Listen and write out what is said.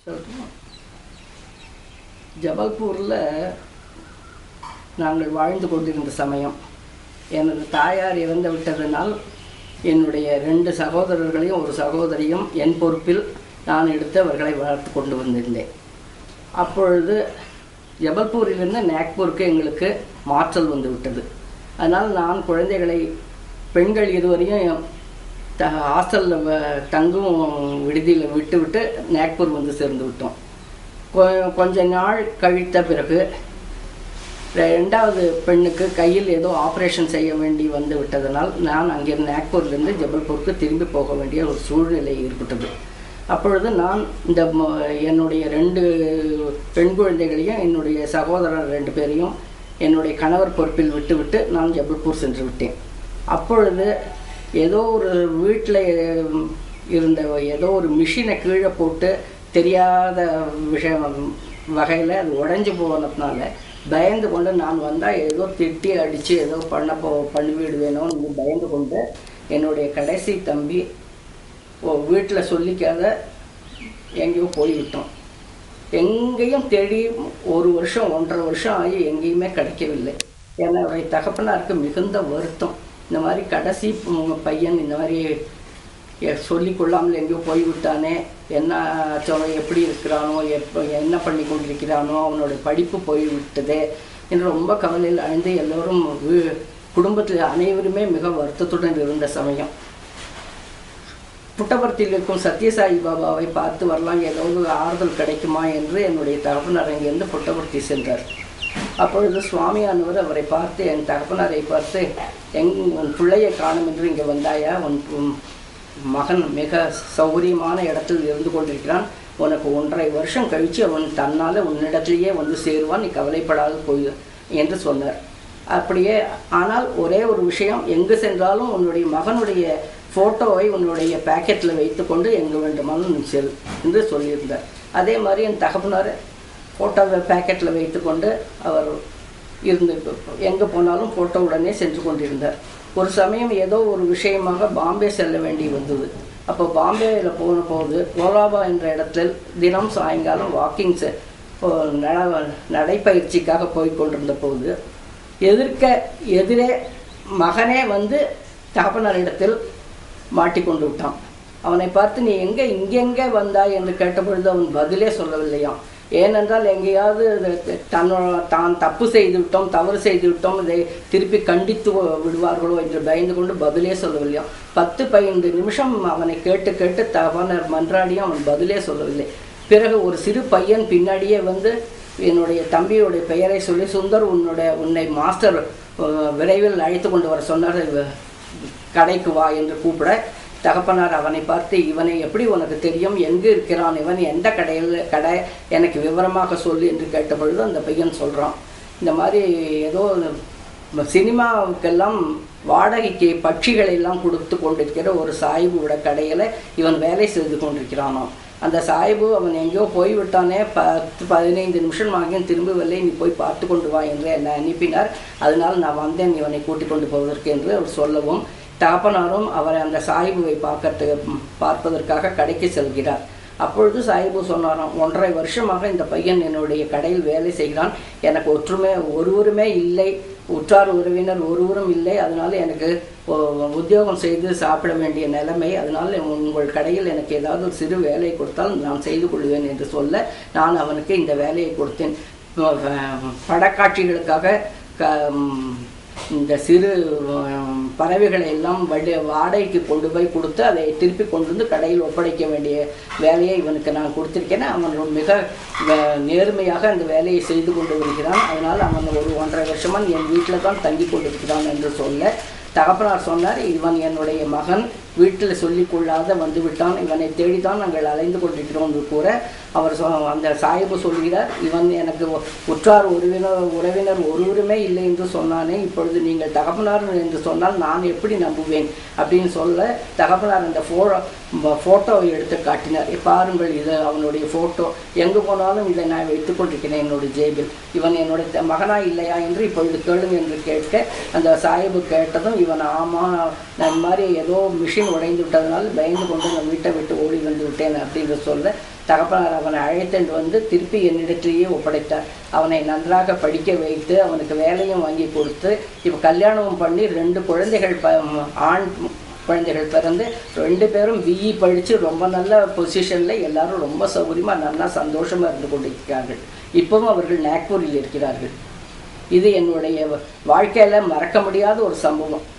சொல்லட்டுமா ஜபல்பூரில் நாங்கள் வாழ்ந்து கொண்டிருந்த சமயம் எனது தாயார் இறந்து விட்டதனால் என்னுடைய ரெண்டு சகோதரர்களையும் ஒரு சகோதரியும் என் பொறுப்பில் நான் எடுத்து அவர்களை வளர்த்து கொண்டு வந்திருந்தேன் அப்பொழுது ஜபல்பூரிலிருந்து நாக்பூருக்கு எங்களுக்கு மாற்றல் வந்து விட்டது அதனால் நான் குழந்தைகளை பெண்கள் இருவரையும் த ஹாஸ்டலில் தங்கும் விடுதியில் விட்டு விட்டு நாக்பூர் வந்து சேர்ந்து விட்டோம் கொ- கொஞ்ச நாள் கழித்த பிறகு ரெண்டாவது பெண்ணுக்கு கையில் ஏதோ ஆப்ரேஷன் செய்ய வேண்டி வந்து விட்டதனால் நான் அங்கே நாக்பூர்லேருந்து ஜபல்பூருக்கு திரும்பி போக வேண்டிய ஒரு சூழ்நிலை ஏற்பட்டது அப்பொழுது நான் இந்த ம- என்னுடைய ரெண்டு பெண் குழந்தைகளையும் என்னுடைய சகோதரர் ரெண்டு பேரையும் என்னுடைய கணவர் பொறுப்பில் விட்டுவிட்டு நான் ஜபல்பூர் சென்று விட்டேன் அப்பொழுது ஏதோ ஒரு வீட்டில் இருந்த ஏதோ ஒரு மிஷினை கீழே போட்டு தெரியாத விஷயம் வகையில் அது உடைஞ்சு போனதுனால பயந்து கொண்டு நான் வந்தால் ஏதோ திட்டி அடித்து ஏதோ பண்ண போ பண்ணி விடுவேனோன்னு பயந்து கொண்டு என்னுடைய கடைசி தம்பி வீட்டில் சொல்லிக்காத எங்கேயோ போய்விட்டோம் எங்கேயும் தேடி ஒரு வருஷம் ஒன்றரை வருஷம் ஆகி எங்கேயுமே கிடைக்கவில்லை என்னுடைய தகப்பனாருக்கு மிகுந்த வருத்தம் இந்த மாதிரி கடைசி ப- பையன் இந்த மாதிரி எ- சொல்லிக் கொள்ளாமல் எங்கேயோ போய்விட்டானே என்ன சொ- எப்படி இருக்கிறானோ எப்போ என்ன பண்ணி கொண்டிருக்கிறானோ அவனோட படிப்பு போய்விட்டதே என்று ரொம்ப கவலையில் அழிந்து எல்லோரும் வீ- குடும்பத்தில் அனைவருமே மிக வருத்தத்துடன் இருந்த சமயம் புட்டபர்த்தியில் இருக்கும் சத்யசாயி பாபாவை பார்த்து வரலாம் ஏதாவது ஆறுதல் கிடைக்குமா என்று என்னுடைய தகப்பனார் அங்கிருந்து புட்டபர்த்தி சென்றார் அப்பொழுது சுவாமியானவர் அவரை பார்த்து என் தகப்பனாரை பார்த்து எங் உன் பிள்ளையை காணும் என்று இங்கே வந்தாயா உன் உன் மகன் மிக சௌகரியமான இடத்தில் இருந்து கொண்டிருக்கிறான் உனக்கு ஒன்றரை வருஷம் கழித்து அவன் தன்னால் உன்னிடத்திலேயே வந்து சேருவான் நீ கவலைப்படாது போய் என்று சொன்னார் அப்படியே ஆனால் ஒரே ஒரு விஷயம் எங்கு சென்றாலும் உன்னுடைய மகனுடைய ஃபோட்டோவை உன்னுடைய பேக்கெட்டில் வைத்துக்கொண்டு எங்கு வேண்டுமானாலும் நீ செல் என்று சொல்லியிருந்தார் அதே மாதிரி என் தகப்பனார் ஃபோட்டோவை பேக்கெட்டில் வைத்துக்கொண்டு அவர் இருந்து எங்கே போனாலும் ஃபோட்டோ உடனே சென்று கொண்டிருந்தார் ஒரு சமயம் ஏதோ ஒரு விஷயமாக பாம்பே செல்ல வேண்டி வந்தது அப்போ பாம்பேயில் போன போது கோலாபா என்ற இடத்தில் தினம் சாயங்காலம் வாக்கிங் நட நடைப்பயிற்சிக்காக போய் கொண்டிருந்த போது எதிர்க்க எதிரே மகனே வந்து தகப்பனாரிடத்தில் மாட்டிக்கொண்டு விட்டான் அவனை பார்த்து நீ எங்கே இங்கெங்கே வந்தாய் என்று கேட்டபொழுது அவன் பதிலே சொல்லவில்லையாம் ஏனென்றால் எங்கேயாவது இது தன்னோட தான் தப்பு செய்து விட்டோம் தவறு செய்து விட்டோம் இதை திருப்பி கண்டித்து விடுவார்களோ என்று பயந்து கொண்டு பதிலே சொல்லவில்லையாம் பத்து பதினைந்து நிமிஷம் அவனை கேட்டு கேட்டு தவனர் மன்றாடியும் அவன் பதிலே சொல்லவில்லை பிறகு ஒரு சிறு பையன் பின்னாடியே வந்து என்னுடைய தம்பியுடைய பெயரை சொல்லி சுந்தர் உன்னுடைய உன்னை மாஸ்டர் அஹ், விரைவில் அழைத்து கொண்டு வர சொன்னார் இவ- கடைக்கு வா என்று கூப்பிட தகப்பனார் அவனை பார்த்து இவனை எப்படி உனக்கு தெரியும் எங்கு இருக்கிறான் இவன் எந்த கடையில் கடை எனக்கு விவரமாக சொல்லு என்று கேட்டபொழுது அந்த பையன் சொல்கிறான் இந்த மாதிரி ஏதோ சினிமாவுக்கெல்லாம் வாடகைக்கு பட்சிகளை எல்லாம் கொடுத்து கொண்டிருக்கிற ஒரு சாய்புவோட கடையில் இவன் வேலை செய்து கொண்டிருக்கிறானாம் அந்த சாய்பு அவன் எங்கேயோ போய்விட்டானே பத்து பதினைந்து நிமிஷம் ஆகியும் திரும்பவில்லை நீ போய் பார்த்து கொண்டு வா என்று என்னை அனுப்பினார் அதனால் நான் வந்தேன் இவனை கூட்டிக் கொண்டு போவதற்கு என்று அவர் சொல்லவும் தகப்பனாரும் அவரை அந்த சாய்புவை பார்க்கறதுக்கு பார்ப்பதற்காக கடைக்கு செல்கிறார் அப்பொழுது சாஹிபு சொன்னாராம் ஒன்றரை வருஷமாக இந்த பையன் என்னுடைய கடையில் வேலை செய்கிறான் எனக்கு ஒற்றுமை ஒருவருமே இல்லை உற்றார் உறவினர் ஒருவரும் இல்லை அதனால எனக்கு ஒ- உத்தியோகம் செய்து சாப்பிட வேண்டிய நிலைமை அதனால் உங்கள் கடையில் எனக்கு ஏதாவது ஒரு சிறு வேலை கொடுத்தால் நான் செய்து கொள்வேன் என்று சொல்ல நான் அவனுக்கு இந்த வேலையை கொடுத்தேன் ப- படக்காட்சிகளுக்காக க ம், இந்த சிறு உம், பறவைகளை எல்லாம் வடி வாடகைக்கு கொண்டு போய் கொடுத்து அதை திருப்பி கொண்டு வந்து கடையில் ஒப்படைக்க வேண்டிய வேலையை இவனுக்கு நான் கொடுத்திருக்கேன் அவன் ரொம்ப மிக வ- நேர்மையாக அந்த வேலையை செய்து கொண்டு வருகிறான் அதனால் அவன் ஒரு ஒன்றரை வருஷமா என் வீட்டில் தான் தங்கி கொண்டிருக்கிறான் என்று சொல்ல தகப்பனார் சொன்னார் இவன் என்னுடைய மகன் வீட்டில் சொல்லிக் கொள்ளாத வந்து விட்டான் இவனை தேடித்தான் நாங்கள் அலைந்து கொண்டிருக்கிறோம் என்று கூற அவர் சொ அந்த சாஹிபு சொல்கிறார் இவன் எனக்கு உ- உற்றார் உறவினர் உறவினர் ஒருவருமே இல்லை என்று சொன்னானே இப்பொழுது நீங்கள் தகப்பனார் என்று சொன்னால் நான் எப்படி நம்புவேன் அப்படின்னு சொல்ல தகப்பனார் அந்த ஃபோ ஃபோட்டோவை எடுத்து காட்டினார் பாருங்கள் இது அவனுடைய ஃபோட்டோ எங்கு போனாலும் இதை நான் வைத்துக் கொண்டிருக்கிறேன் என்னுடைய ஜேபில் இவன் என்னுடைய த- மகனா இல்லையா என்று இப்பொழுது கேளுங்க என்று கேட்க அந்த சாஹிபு கேட்டதும் இவன் ஆமாம் நான் இந்த மாதிரி ஏதோ மிஷின் உடைந்து விட்டதனால் பயந்து கொண்டு நான் வீட்டை விட்டு ஓடி வந்து விட்டேன் அப்படின்னு சொல்ல தகப்பனார் அவனை அழைத்துண்டு வந்து திருப்பி என்னிடத்திலேயே ஒப்படைத்தார் அவனை நன்றாக படிக்க வைத்து அவனுக்கு வேலையும் வாங்கி கொடுத்து இப்போ கல்யாணமும் பண்ணி ரெண்டு குழந்தைகள் ப ஆண் குழந்தைகள் பிறந்து ரெண்டு பேரும் பிஇ படித்து ரொம்ப நல்ல பொசிஷனில் எல்லாரும் ரொம்ப சௌகரியமாக நல்லா சந்தோஷமாக இருந்து கொண்டிருக்கிறார்கள் இப்பவும் அவர்கள் நாக்பூரில் இருக்கிறார்கள் இது என்னுடைய வாழ்க்கையில் மறக்க முடியாத ஒரு சம்பவம்